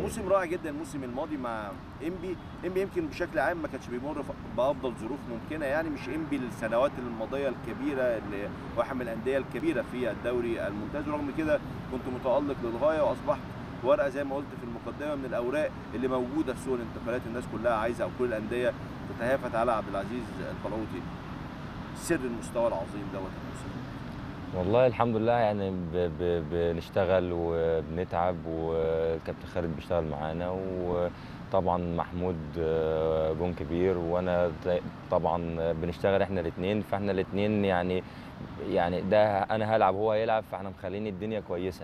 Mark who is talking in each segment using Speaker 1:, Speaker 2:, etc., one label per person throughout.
Speaker 1: موسم رائع جدا الموسم الماضي مع انبي انبي يمكن بشكل عام ما كانش بيمر ف- بافضل ظروف ممكنه يعني مش انبي السنوات الماضيه الكبيره اللي واحد من الانديه الكبيره في الدوري الممتاز ورغم كده كنت متالق للغايه واصبحت ورقه زي ما قلت في المقدمه من الاوراق اللي موجوده في سوق الانتقالات الناس كلها عايزه او كل الانديه تتهافت على عبد العزيز القلاوطي سر المستوى العظيم دوت الموسم
Speaker 2: والله الحمد لله يعني ب ب بنشتغل وبنتعب والكابتن خالد بيشتغل معانا وطبعا محمود آه، جون كبير وانا زي- طبعا بنشتغل احنا الاثنين فاحنا الاثنين يعني يعني ده انا هلعب هو هيلعب فاحنا مخلين الدنيا كويسه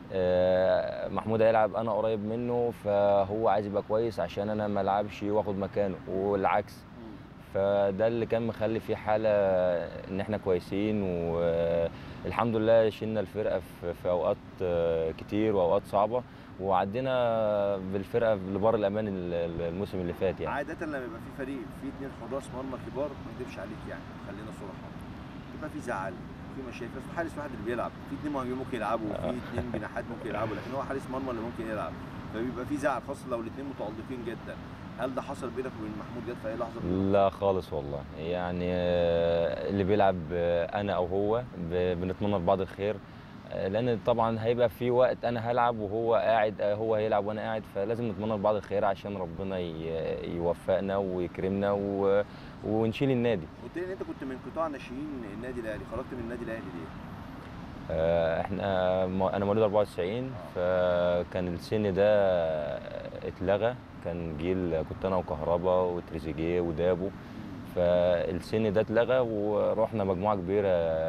Speaker 2: آه، محمود هيلعب انا قريب منه فهو عايز يبقى كويس عشان انا ما العبش واخد مكانه والعكس فده اللي كان مخلي فيه حاله ان احنا كويسين والحمد لله شلنا الفرقه في في اوقات آه، كتير واوقات صعبه وعدينا بالفرقه لبر الامان ال- ال- الموسم اللي فات يعني
Speaker 1: عادة لما يبقى في فريق فيه اتنين حراس مرمى كبار ما يكذبش عليك يعني خلينا صراحة يبقى في زعل في مشاكل بس حارس واحد اللي بيلعب في اتنين مهاجمين ممكن يلعبوا وفي اتنين جناحات ممكن يلعبوا لكن هو حارس مرمى اللي ممكن يلعب فبيبقى في زعل خاصة لو الاتنين متألقين جدا هل ده حصل بينك وبين محمود جد في أي لحظة؟
Speaker 2: لا خالص والله يعني آه، اللي بيلعب آه، انا او هو ب- بنتمنى لبعض الخير آه، لان طبعا هيبقى في وقت انا هلعب وهو قاعد آه، هو هيلعب وانا قاعد فلازم نتمنى لبعض الخير عشان ربنا ي- يوفقنا ويكرمنا و- ونشيل النادي
Speaker 1: قلت لي ان انت كنت من قطاع ناشئين النادي الاهلي خرجت من النادي الاهلي ليه؟
Speaker 2: آه، احنا م- انا مواليد 94 فكان السن ده اتلغى كان جيل كنت انا وكهربا وتريزيجيه ودابو فالسن ده اتلغى ورحنا مجموعه كبيره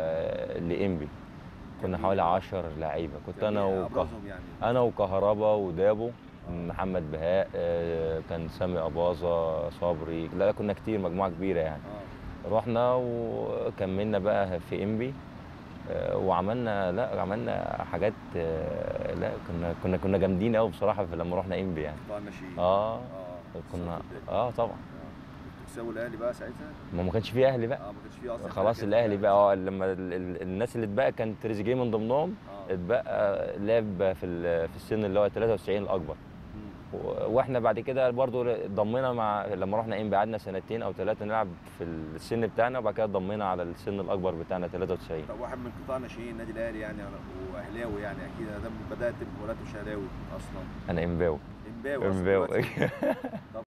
Speaker 2: لانبي كنا حوالي 10 لعيبه كنت انا
Speaker 1: يعني
Speaker 2: وكه...
Speaker 1: ابرزهم يعني
Speaker 2: انا وكهربا ودابو محمد بهاء آه، كان سامي اباظه صبري لا كنا كتير مجموعه كبيره يعني
Speaker 1: اه
Speaker 2: رحنا وكملنا بقى في انبي آه، وعملنا لا عملنا حاجات آه، لا كنا كنا كنا جامدين قوي بصراحه في لما رحنا انبي يعني
Speaker 1: قطاع الناشئين
Speaker 2: اه
Speaker 1: اه
Speaker 2: كنا
Speaker 1: صف
Speaker 2: اه طبعا
Speaker 1: كنتوا بتكسبوا الاهلي بقى ساعتها؟
Speaker 2: ما ما كانش فيه اهلي بقى
Speaker 1: اه ما كانش فيه اصلا
Speaker 2: خلاص
Speaker 1: فرقة
Speaker 2: الاهلي
Speaker 1: كانت-
Speaker 2: بقى اه لما ال- ال- الناس اللي اتبقى كان تريزيجيه من ضمنهم
Speaker 1: اه
Speaker 2: اتبقى لعب في ال- في السن اللي هو 93 الاكبر
Speaker 1: مم.
Speaker 2: و- واحنا بعد كده برضو ضمينا مع لما رحنا انبي قعدنا سنتين او ثلاثه نلعب في السن بتاعنا وبعد كده ضمينا على السن الاكبر بتاعنا 93
Speaker 1: طب واحد من قطاع ناشئين النادي الاهلي يعني واهلاوي يعني اكيد انا ده بدات بمباريات مش اهلاوي اصلا
Speaker 2: انا امباوي
Speaker 1: امباوي أصلاً
Speaker 2: امباوي
Speaker 1: دلوقتي. طب